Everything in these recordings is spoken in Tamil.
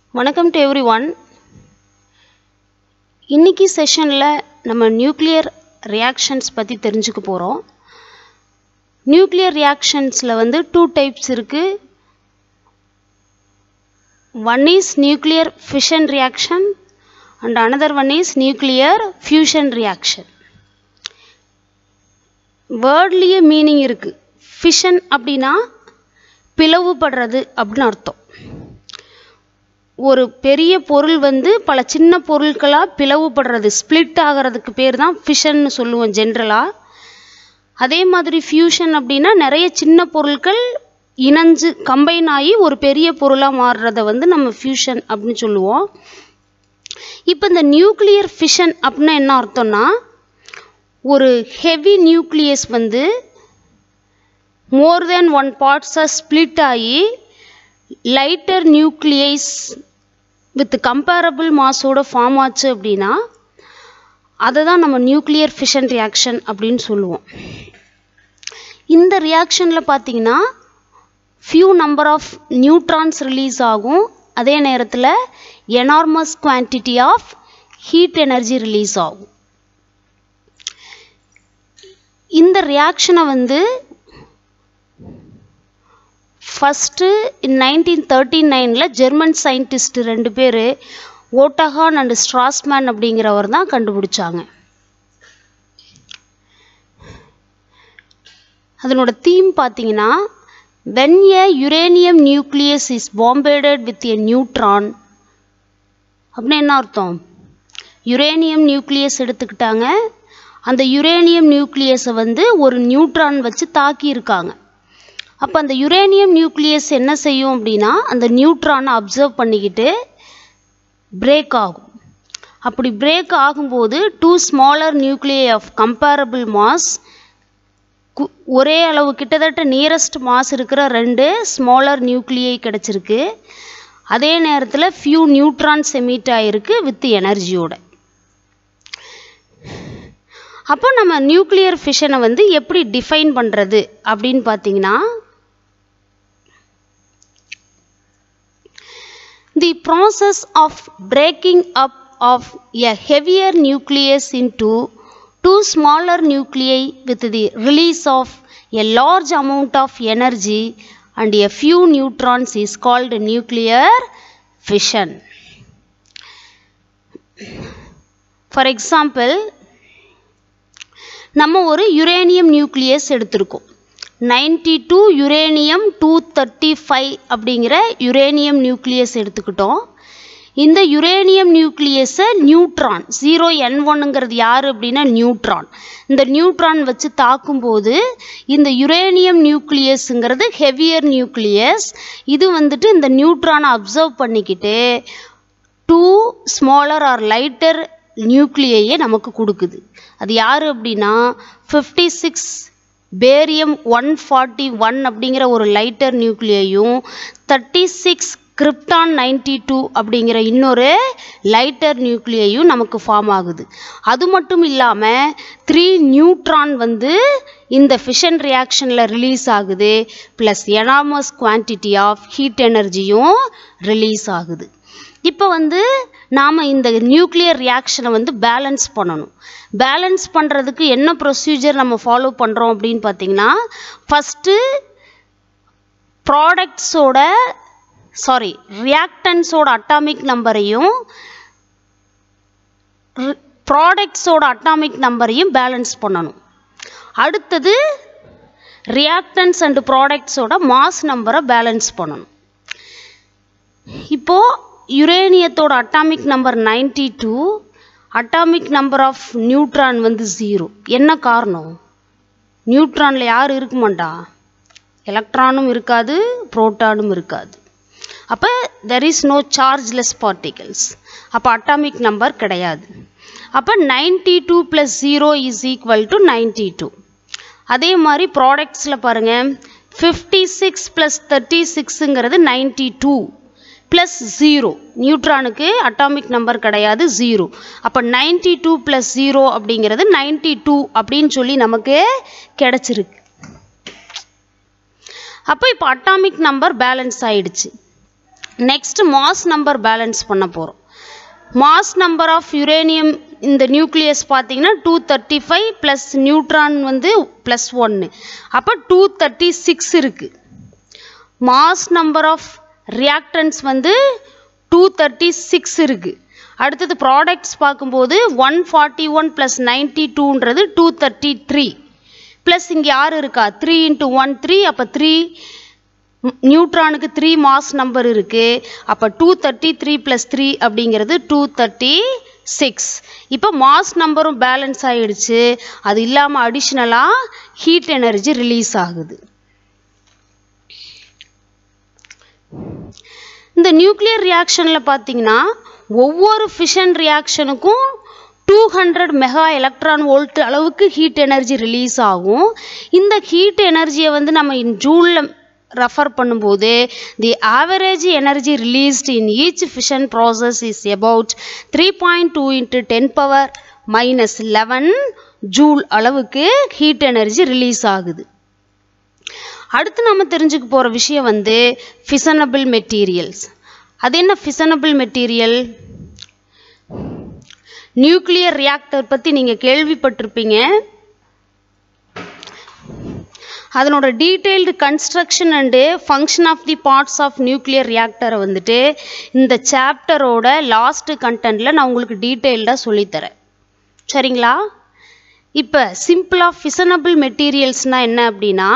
வணக்கம் டு எவ்ரி ஒன் இன்னைக்கு செஷனில் நம்ம நியூக்ளியர் ரியாக்ஷன்ஸ் பற்றி தெரிஞ்சுக்க போகிறோம் நியூக்ளியர் ரியாக்ஷன்ஸில் வந்து டூ டைப்ஸ் இருக்குது one is nuclear fission reaction and another one is nuclear fusion reaction வேர்ட்லேயே மீனிங் இருக்குது ஃபிஷன் அப்படின்னா பிளவுபடுறது அப்படின்னு அர்த்தம் ஒரு பெரிய பொருள் வந்து பல சின்ன பொருட்களாக பிளவுபடுறது ஸ்ப்ளிட் ஆகிறதுக்கு பேர் தான் ஃபிஷன்னு சொல்லுவோம் ஜென்ரலாக அதே மாதிரி ஃபியூஷன் அப்படின்னா நிறைய சின்ன பொருட்கள் இணைஞ்சு கம்பைன் ஆகி ஒரு பெரிய பொருளாக மாறுறத வந்து நம்ம ஃபியூஷன் அப்படின்னு சொல்லுவோம் இப்போ இந்த நியூக்ளியர் ஃபிஷன் அப்படின்னா என்ன அர்த்தம்னா ஒரு ஹெவி நியூக்ளியஸ் வந்து மோர் தென் ஒன் பார்ட்ஸாக ஸ்ப்ளிட் ஆகி லைட்டர் நியூக்ளியஸ் வித் கம்பேரபிள் மாஸோட ஃபார்ம் ஆச்சு அப்படின்னா அதை தான் நம்ம நியூக்ளியர் ஃபிஷன் ரியாக்ஷன் அப்படின்னு சொல்லுவோம் இந்த ரியாக்ஷனில் பார்த்தீங்கன்னா few number of neutrons release ஆகும் அதே நேரத்தில் enormous quantity of heat energy release ஆகும் இந்த ரியாக்ஷனை வந்து ஃபஸ்ட்டு நைன்டீன் தேர்ட்டி நைனில் ஜெர்மன் சயின்டிஸ்ட் ரெண்டு பேர் ஓட்டஹான் அண்ட் ஸ்ட்ராஸ்மேன் அப்படிங்கிறவர் தான் கண்டுபிடிச்சாங்க அதனோட தீம் பார்த்தீங்கன்னா when a uranium nucleus is bombarded with a neutron அப்படின்னு என்ன அர்த்தம் யுரேனியம் நியூக்ளியஸ் எடுத்துக்கிட்டாங்க அந்த யுரேனியம் நியூக்ளியஸை வந்து ஒரு நியூட்ரான் வச்சு தாக்கியிருக்காங்க அப்போ அந்த யுரேனியம் நியூக்ளியஸ் என்ன செய்யும் அப்படின்னா அந்த நியூட்ரானை அப்சர்வ் பண்ணிக்கிட்டு பிரேக் ஆகும் அப்படி பிரேக் ஆகும்போது two smaller nuclei of comparable mass ஒரே அளவு கிட்டத்தட்ட நியரஸ்ட் மாஸ் இருக்கிற ரெண்டு ஸ்மாலர் நியூக்ளியை கிடச்சிருக்கு அதே நேரத்தில் ஃபியூ நியூட்ரான்ஸ் எமிட் ஆகிருக்கு வித் எனர்ஜியோட அப்போ நம்ம நியூக்ளியர் ஃபிஷனை வந்து எப்படி டிஃபைன் பண்ணுறது அப்படின்னு பார்த்தீங்கன்னா the process of breaking up of a heavier nucleus into two smaller nuclei with the release of a large amount of energy and a few neutrons is called nuclear fission. For example, நம்ம ஒரு யுரேனியம் நியூக்ளியஸ் எடுத்திருக்கோம் ninety two uranium two thirty five அப்படிங்கிற யுரேனியம் நியூக்ளியஸ் எடுத்துக்கிட்டோம் இந்த யுரேனியம் நியூக்ளியஸை நியூட்ரான் ஜீரோ என் ஒன்னுங்கிறது யார் அப்படின்னா நியூட்ரான் இந்த நியூட்ரான் வச்சு தாக்கும்போது இந்த யுரேனியம் நியூக்ளியஸுங்கிறது ஹெவியர் நியூக்ளியஸ் இது வந்துட்டு இந்த நியூட்ரானை அப்சர்வ் பண்ணிக்கிட்டு டூ ஸ்மாலர் ஆர் லைட்டர் நியூக்ளியையே நமக்கு கொடுக்குது அது யார் அப்படின்னா fifty six barium one forty one அப்படிங்கிற ஒரு லைட்டர் நியூக்ளியையும் thirty six krypton ninety two அப்படிங்கிற இன்னொரு லைட்டர் நியூக்ளியையும் நமக்கு ஃபார்ம் ஆகுது அது மட்டும் இல்லாமல் த்ரீ நியூட்ரான் வந்து இந்த ஃபிஷன் ரியாக்ஷனில் ரிலீஸ் ஆகுது plus enormous quantity of heat எனர்ஜியும் ரிலீஸ் ஆகுது இப்போ வந்து நாம் இந்த நியூக்ளியர் ரியாக்ஷனை வந்து பேலன்ஸ் பண்ணணும் பேலன்ஸ் பண்ணுறதுக்கு என்ன ப்ரொசீஜர் நம்ம ஃபாலோ பண்ணுறோம் அப்படின்னு பார்த்தீங்கன்னா ஃபஸ்ட்டு ப்ராடக்ட்ஸோட சாரி ரியாக்டன்ஸோட அட்டாமிக் நம்பரையும் ப்ராடக்ட்ஸோட அட்டாமிக் நம்பரையும் பேலன்ஸ் பண்ணணும் அடுத்தது ரியாக்டன்ஸ் அண்ட் ப்ராடக்ட்ஸோட மாஸ் நம்பரை பேலன்ஸ் பண்ணணும் இப்போது யுரேனியத்தோட atomic number ninety two atomic number of neutron வந்து ஜீரோ என்ன காரணம் நியூட்ரானில் யார் இருக்க மாட்டா எலக்ட்ரானும் இருக்காது புரோட்டானும் இருக்காது அப்போ there is no chargeless particles அப்போ அட்டாமிக் நம்பர் கிடையாது அப்போ ninety two plus zero is equal to ninety two அதே மாதிரி ப்ராடக்ட்ஸில் பாருங்கள் ஃபிஃப்டி சிக்ஸ் ப்ளஸ் தேர்ட்டி சிக்ஸுங்கிறது நைன்டி டூ ப்ளஸ் ஜீரோ நியூட்ரானுக்கு அட்டாமிக் நம்பர் கிடையாது ஜீரோ அப்போ நைன்டி டூ ப்ளஸ் ஜீரோ அப்படிங்கிறது நைன்டி டூ அப்படின்னு சொல்லி நமக்கு கிடச்சிருக்கு அப்போ இப்போ அட்டாமிக் நம்பர் பேலன்ஸ் ஆயிடுச்சு நெக்ஸ்ட் மாஸ் நம்பர் பேலன்ஸ் பண்ண போகிறோம் மாஸ் நம்பர் ஆஃப் யுரேனியம் இந்த நியூக்ளியஸ் பார்த்தீங்கன்னா two thirty five plus neutron வந்து ப்ளஸ் ஒன்று அப்போ டூ தேர்ட்டி சிக்ஸ் இருக்குது மாஸ் நம்பர் ஆஃப் ரியாக்டன்ஸ் வந்து டூ தேர்ட்டி சிக்ஸ் இருக்குது அடுத்தது ப்ராடக்ட்ஸ் பார்க்கும்போது one forty one plus ninety டூன்றது டூ தேர்ட்டி த்ரீ ப்ளஸ் இங்கே யார் இருக்கா த்ரீ இன்ட்டு ஒன் த்ரீ அப்போ த்ரீ நியூட்ரானுக்கு த்ரீ மாஸ் நம்பர் இருக்குது அப்போ two thirty three plus three அப்படிங்கிறது டூ தேர்ட்டி சிக்ஸ் இப்போ மாஸ் நம்பரும் பேலன்ஸ் ஆகிடுச்சு அது இல்லாமல் அடிஷ்னலாக ஹீட் எனர்ஜி ரிலீஸ் ஆகுது இந்த நியூக்ளியர் ரியாக்ஷனில் பார்த்தீங்கன்னா ஒவ்வொரு ஃபிஷன் ரியாக்ஷனுக்கும் two hundred mega electron volt அளவுக்கு ஹீட் எனர்ஜி ரிலீஸ் ஆகும் இந்த ஹீட் எனர்ஜியை வந்து நம்ம இன் ஜூலில் ரெஃபர் பண்ணும்போது the average energy released in each fission process is about three point two into ten power minus eleven joule அளவுக்கு ஹீட் எனர்ஜி ரிலீஸ் ஆகுது அடுத்து நம்ம தெரிஞ்சுக்க போகிற விஷயம் வந்து ஃபிசனபிள் மெட்டீரியல்ஸ் அது என்ன ஃபிசனபிள் மெட்டீரியல் நியூக்ளியர் ரியாக்டர் பற்றி நீங்கள் கேள்விப்பட்டிருப்பீங்க அதனோட detailed construction and function of the parts of nuclear ரியாக்டரை வந்துட்டு இந்த சாப்டரோட லாஸ்ட்டு கண்டென்ட்டில் நான் உங்களுக்கு டீட்டெயில்டாக சொல்லித்தரேன் சரிங்களா இப்போ சிம்பிளாக ஃபிசனபிள் மெட்டீரியல்ஸ்னால் என்ன அப்படின்னா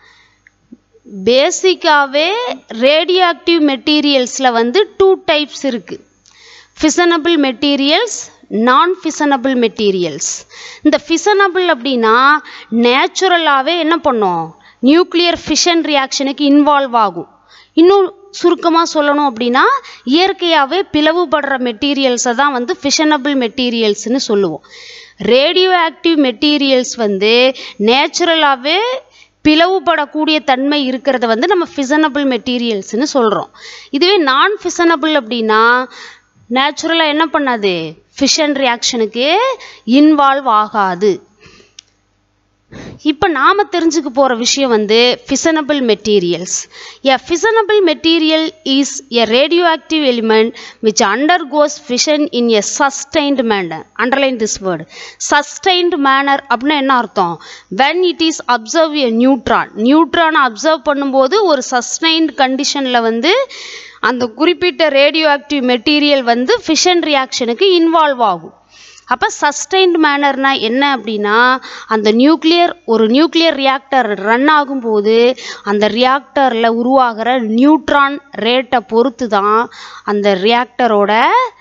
பேசிக்காகவே ரேடியோ ஆக்டிவ் மெட்டீரியல்ஸில் வந்து டூ டைப்ஸ் இருக்குது fissionable materials non fissionable materials இந்த ஃபிசனபிள் அப்படின்னா நேச்சுரலாகவே என்ன பண்ணும் நியூக்ளியர் ஃபிஷன் ரியாக்ஷனுக்கு இன்வால்வ் ஆகும் இன்னும் சுருக்கமாக சொல்லணும் அப்படின்னா இயற்கையாகவே பிளவுபடுற மெட்டீரியல்ஸை தான் வந்து ஃபிஷனபிள் மெட்டீரியல்ஸ்னு சொல்லுவோம் ரேடியோ ஆக்டிவ் மெட்டீரியல்ஸ் வந்து நேச்சுரலாகவே பிளவுபடக்கூடிய தன்மை இருக்கிறத வந்து நம்ம ஃபிசனபிள் மெட்டீரியல்ஸ்னு சொல்கிறோம் இதுவே நான் ஃபிசனபிள் அப்படின்னா நேச்சுரலாக என்ன பண்ணாது ஃபிஷன் ரியாக்ஷனுக்கு இன்வால்வ் ஆகாது இப்போ நாம் தெரிஞ்சுக்க போகிற விஷயம் வந்து fissionable materials a fissionable material is a radio active element which undergoes fission in a sustained manner underline this word sustained manner அப்படின்னா என்ன அர்த்தம் when it is observe a neutron நியூட்ரானை அப்சர்வ் பண்ணும்போது ஒரு சஸ்டைன்டு கண்டிஷனில் வந்து அந்த குறிப்பிட்ட ரேடியோ ஆக்டிவ் மெட்டீரியல் வந்து ஃபிஷன் ரியாக்ஷனுக்கு இன்வால்வ் ஆகும் அப்போ சஸ்டைன்ட் மேனர்னா என்ன அப்படின்னா அந்த நியூக்ளியர் ஒரு நியூக்ளியர் ரியாக்டர் ரன் ஆகும்போது அந்த ரியாக்டரில் உருவாகிற நியூட்ரான் ரேட்டை பொறுத்து தான் அந்த ரியாக்டரோட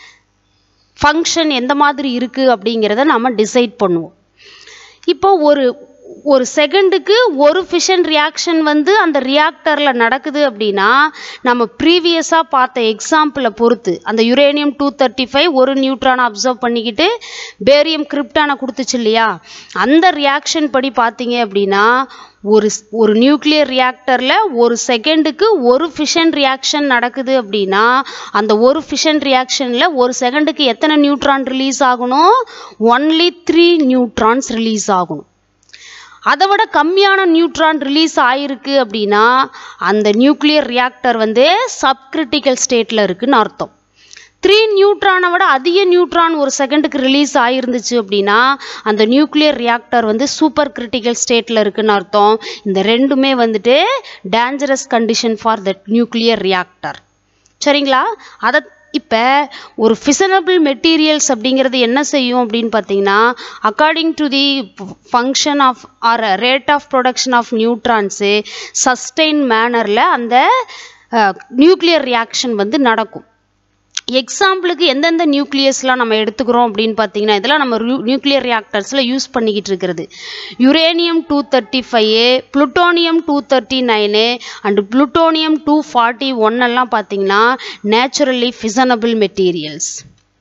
ஃபங்க்ஷன் எந்த மாதிரி இருக்குது அப்படிங்கிறத நம்ம டிசைட் பண்ணுவோம் இப்போ ஒரு ஒரு செகண்டுக்கு ஒரு ஃபிஷன் ரியாக்ஷன் வந்து அந்த ரியாக்டரில் நடக்குது அப்படின்னா நம்ம ப்ரீவியஸாக பார்த்த எக்ஸாம்பிளை பொறுத்து அந்த யுரேனியம் டூ தேர்ட்டி ஃபைவ் ஒரு நியூட்ரானை அப்சர்வ் பண்ணிக்கிட்டு பேரியம் கிரிப்டானை கொடுத்துச்சு இல்லையா அந்த ரியாக்ஷன் படி பார்த்தீங்க அப்படின்னா ஒரு ஒரு நியூக்ளியர் ரியாக்டரில் ஒரு செகண்டுக்கு ஒரு ஃபிஷன் ரியாக்ஷன் நடக்குது அப்படின்னா அந்த ஒரு ஃபிஷன் ரியாக்ஷனில் ஒரு செகண்டுக்கு எத்தனை நியூட்ரான் ரிலீஸ் ஆகணும் ஒன்லி த்ரீ நியூட்ரான்ஸ் ரிலீஸ் ஆகணும் அதை விட கம்மியான நியூட்ரான் ரிலீஸ் ஆயிருக்கு அப்படின்னா அந்த நியூக்ளியர் ரியாக்டர் வந்து சப்கிரிட்டிக்கல் ஸ்டேட்டில் இருக்குன்னு அர்த்தம் த்ரீ நியூட்ரானை விட அதிக நியூட்ரான் ஒரு செகண்டுக்கு ரிலீஸ் ஆயிருந்துச்சு அப்படின்னா அந்த நியூக்ளியர் ரியாக்டர் வந்து சூப்பர் கிரிட்டிக்கல் ஸ்டேட்டில் இருக்குன்னு அர்த்தம் இந்த ரெண்டுமே வந்துட்டு dangerous condition for the nuclear reactor சரிங்களா அதை இப்போ ஒரு ஃபிசனபிள் மெட்டீரியல்ஸ் அப்படிங்கிறது என்ன செய்யும் அப்படின்னு பார்த்தீங்கன்னா according to the function of or rate of production of neutrons sustain மேனரில் அந்த நியூக்ளியர் ரியாக்ஷன் வந்து நடக்கும் எக்ஸாம்பிளுக்கு எந்தெந்த நியூக்ளியஸ்லாம் நம்ம எடுத்துக்கிறோம் அப்படின்னு பார்த்தீங்கன்னா இதெல்லாம் நம்ம நியூக்ளியர் ரியாக்டர்ஸில் யூஸ் பண்ணிக்கிட்டு இருக்கிறது uranium two thirty five plutonium two thirty nine and plutonium two forty ஒன்னெல்லாம் பார்த்தீங்கன்னா நேச்சுரலி ஃபிசனபிள் மெட்டீரியல்ஸ்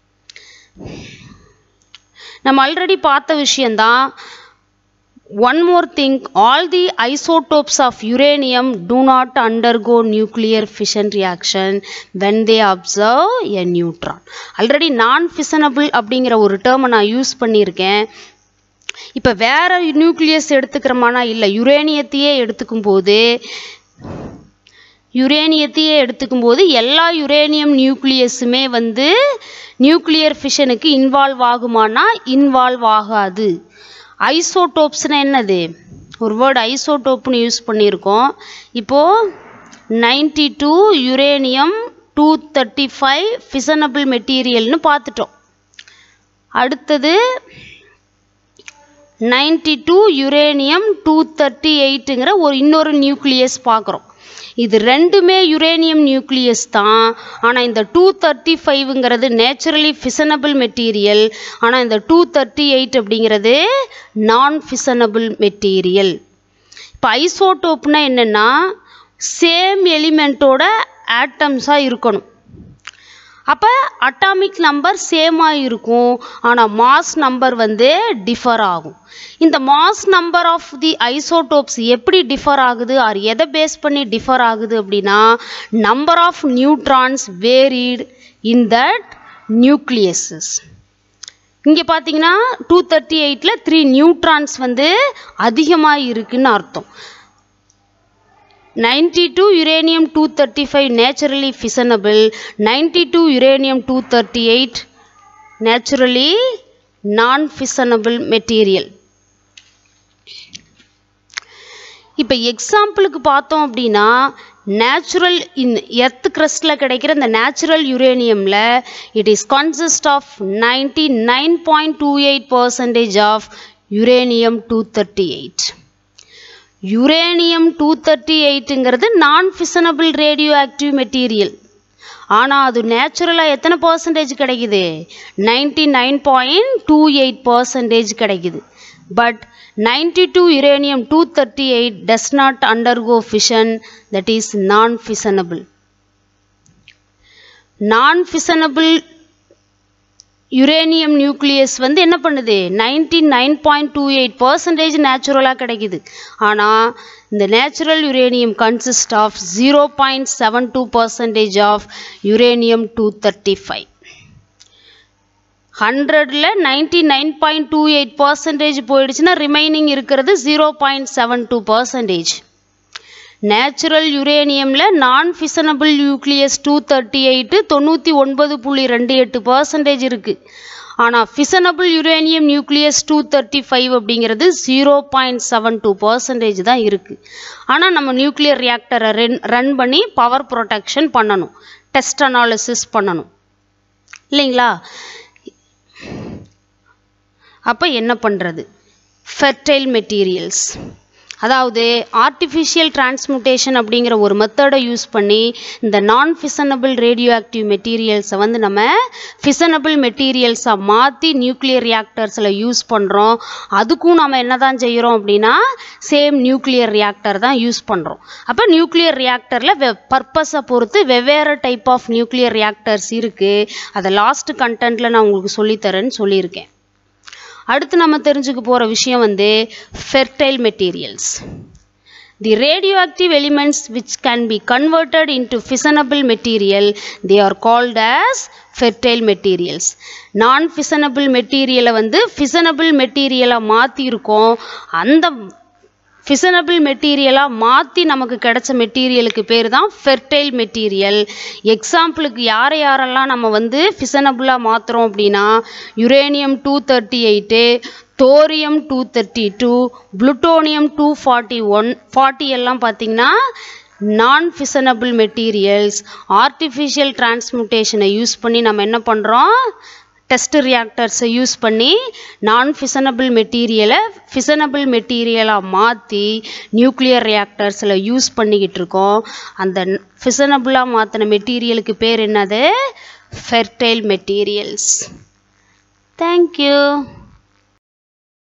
நம்ம ஆல்ரெடி பார்த்த விஷயந்தான் one more thing all the isotopes of uranium do not undergo nuclear fission reaction when they observe a neutron already non fissionable அப்படிங்கிற ஒரு டேர்மை நான் யூஸ் பண்ணியிருக்கேன் இப்போ வேற நியூக்ளியஸ் எடுத்துக்கிறோமானா இல்லை யுரேனியத்தையே எடுத்துக்கும் போது யுரேனியத்தையே எடுத்துக்கும் போது எல்லா யுரேனியம் நியூக்ளியஸுமே வந்து நியூக்ளியர் ஃபிஷனுக்கு இன்வால்வ் ஆகுமானா இன்வால்வ் ஆகாது ஐசோடோப்ஸ்னால் என்னது ஒரு வேர்டு ஐசோடோப்னு யூஸ் பண்ணியிருக்கோம் இப்போது ninety two uranium two thirty five fissionable மெட்டீரியல்னு பார்த்துட்டோம் அடுத்தது ninety two uranium two thirty எயிட்டுங்கிற ஒரு இன்னொரு நியூக்ளியஸ் பார்க்குறோம் இது ரெண்டுமே யுரேனியம் நியூக்ளியஸ் தான் ஆனால் இந்த டூ தேர்ட்டி ஃபைவ்ங்கிறது நேச்சுரலி ஃபிசனபிள் மெட்டீரியல் ஆனால் இந்த டூ தேர்ட்டி எயிட் அப்படிங்கிறது நான் ஃபிசனபிள் மெட்டீரியல் இப்போ ஐசோடோப்னா என்னென்னா சேம் எலிமெண்ட்டோட ஆட்டம்ஸாக இருக்கணும் அப்போ அட்டாமிக் நம்பர் சேமாக இருக்கும் ஆனால் மாஸ் நம்பர் வந்து டிஃபர் ஆகும் இந்த mass number of the isotopes எப்படி டிஃபர் ஆகுது ஆர் எதை பேஸ் பண்ணி டிஃபர் ஆகுது அப்படின்னா number of neutrons varied in that nucleuses இங்கே பார்த்தீங்கன்னா டூ தேர்ட்டி எயிட்டில் த்ரீ நியூட்ரான்ஸ் வந்து அதிகமாக இருக்குன்னு அர்த்தம் ninety two uranium two thirty five naturally fissionable ninety two uranium two thirty eight naturally non fissionable material இப்போ எக்ஸாம்பிளுக்கு பார்த்தோம் அப்படின்னா நேச்சுரல் இன் எர்த் கிரஸ்டில் கிடைக்கிற இந்த நேச்சுரல் யுரேனியமில் it is consist of ninety nine point two eight percentage of uranium two thirty eight uranium two thirty எயிட்டுங்கிறது non fissionable radio active material ஆனால் அது நேச்சுரலாக எத்தனை பர்சன்டேஜ் கிடைக்குது ninety nine point two eight percentage கிடைக்குது but ninety two uranium two thirty eight does not undergo fission that is non fissionable non fissionable uranium nucleus வந்து என்ன பண்ணுது ninety nine point two eight percentage நேச்சுரலாக கிடைக்குது ஆனால் இந்த natural uranium consist of zero point seven two percentage of uranium two thirty five ஹண்ட்ரடில் ninety nine point two eight percentage போயிடுச்சுன்னா ரிமைனிங் இருக்கிறது zero point seven two percentage natural யுரேனியமில் non fissionable nucleus two thirty eight தொண்ணூற்றி ஒன்பது புள்ளி ரெண்டு எட்டு பர்சன்டேஜ் இருக்குது ஆனால் fissionable uranium nucleus two thirty five அப்படிங்கிறது zero point seven two percentage தான் இருக்குது ஆனால் நம்ம நியூக்ளியர் ரியாக்டரை ரன் ரன் பண்ணி பவர் ப்ரொடெக்ஷன் பண்ணணும் டெஸ்ட் அனாலிசிஸ் பண்ணணும் இல்லைங்களா அப்போ என்ன பண்ணுறது ஃபெர்டைல் மெட்டீரியல்ஸ் அதாவது ஆர்டிஃபிஷியல் டிரான்ஸ்முட்டேஷன் அப்படிங்கிற ஒரு மெத்தடை யூஸ் பண்ணி இந்த நான் ஃபிசனபிள் ரேடியோ ஆக்டிவ் மெட்டீரியல்ஸை வந்து நம்ம ஃபிசனபிள் மெட்டீரியல்ஸாக மாற்றி நியூக்ளியர் ரியாக்டர்ஸில் யூஸ் பண்ணுறோம் அதுக்கும் நம்ம என்ன தான் செய்கிறோம் அப்படின்னா சேம் நியூக்ளியர் ரியாக்டர் தான் யூஸ் பண்ணுறோம் அப்போ நியூக்ளியர் ரியாக்டரில் வெ பர்பஸை பொறுத்து வெவ்வேறு டைப் ஆஃப் நியூக்ளியர் ரியாக்டர்ஸ் இருக்குது அதை லாஸ்ட் கண்டென்ட்டில் நான் உங்களுக்கு சொல்லித்தரேன்னு சொல்லியிருக்கேன் அடுத்து நம்ம தெரிஞ்சுக்க போகிற விஷயம் வந்து fertile materials the radioactive elements which can be converted into fissionable material they are called as fertile materials non fissionable மெட்டீரியலை வந்து ஃபிசனபிள் மெட்டீரியலாக மாற்றிருக்கோம் அந்த ஃபிசனபிள் மெட்டீரியலாக மாற்றி நமக்கு கிடைச்ச மெட்டீரியலுக்கு பேர் தான் ஃபெர்டைல் மெட்டீரியல் எக்ஸாம்பிளுக்கு யாரை யாரெல்லாம் நம்ம வந்து ஃபிசனபிளாக மாற்றுறோம் அப்படின்னா uranium two thirty eight thorium two thirty two plutonium two forty one forty எல்லாம் பார்த்திங்கன்னா நான் ஃபிசனபிள் மெட்டீரியல்ஸ் ஆர்டிஃபிஷியல் டிரான்ஸ்முட்டேஷனை யூஸ் பண்ணி நம்ம என்ன பண்ணுறோம் டெஸ்ட் ரியாக்டர்ஸை யூஸ் பண்ணி நான் ஃபிசனபிள் மெட்டீரியலை ஃபிசனபிள் மெட்டீரியலாக மாற்றி நியூக்ளியர் ரியாக்டர்ஸில் யூஸ் பண்ணிக்கிட்டு இருக்கோம் அந்த ஃபிசனபிளாக மாற்றின மெட்டீரியலுக்கு பேர் என்னது ஃபெர்டைல் மெட்டீரியல்ஸ் தேங்க்யூ